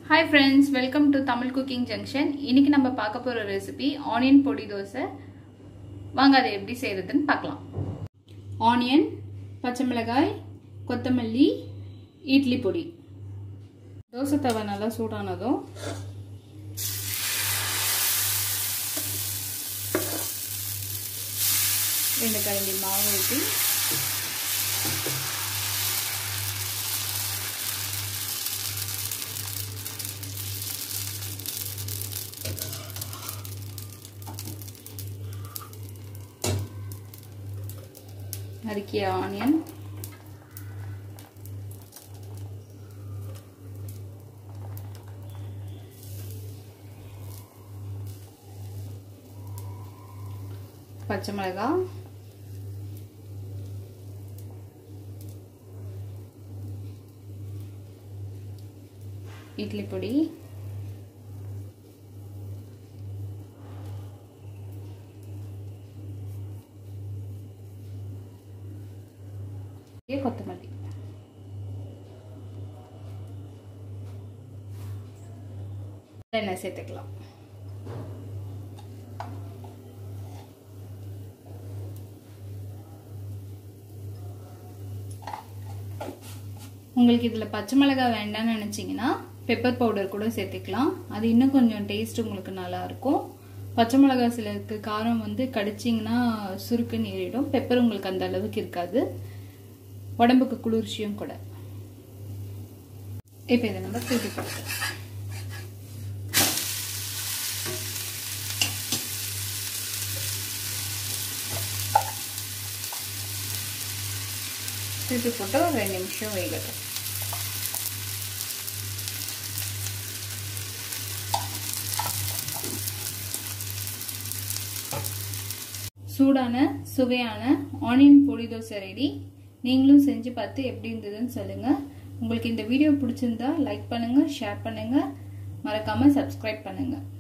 hi friends welcome to Tamil cooking junction இன்னைக்கு நம்ம பார்க்க போகிற ரெசிபி ஆனியன் பொடி தோசை வாங்க அதை எப்படி செய்யறதுன்னு பார்க்கலாம் ஆனியன் பச்சை மிளகாய் கொத்தமல்லி இட்லி பொடி தோசை தவை நல்லா சூடானதும் ரெண்டு கரண்டி மாவு ஊற்றி நறுக்கிய ஆனியன் பச்சை மிளகாய் இட்லி பொடி கொத்தமல்லி எண்ணெய் சேர்த்துக்கலாம் உங்களுக்கு இதில் பச்சை மிளகாய் வேண்டாம்னு நினச்சிங்கன்னா பெப்பர் பவுடர் கூட சேர்த்துக்கலாம் அது இன்னும் கொஞ்சம் டேஸ்ட் உங்களுக்கு நல்லா இருக்கும் பச்சை மிளகாய் சிலருக்கு காரம் வந்து கடிச்சிங்கன்னா சுருக்கு நேரிடும் பெப்பர் உங்களுக்கு அந்த அளவுக்கு இருக்காது உடம்புக்கு குளிர்ச்சியும் கூட இப்போ இதை நம்ம தூக்கி போட்டோம் தூக்கி போட்டு ஒரு ரெண்டு நிமிஷம் வேகட்டும் சூடான சுவையான ஆனியன் பொடி தோசை ரெடி நீங்களும் செஞ்சு பார்த்து எப்படி இருந்ததுன்னு சொல்லுங்கள் உங்களுக்கு இந்த வீடியோ பிடிச்சிருந்தா லைக் பண்ணுங்கள் ஷேர் பண்ணுங்கள் மறக்காமல் சப்ஸ்கிரைப் பண்ணுங்கள்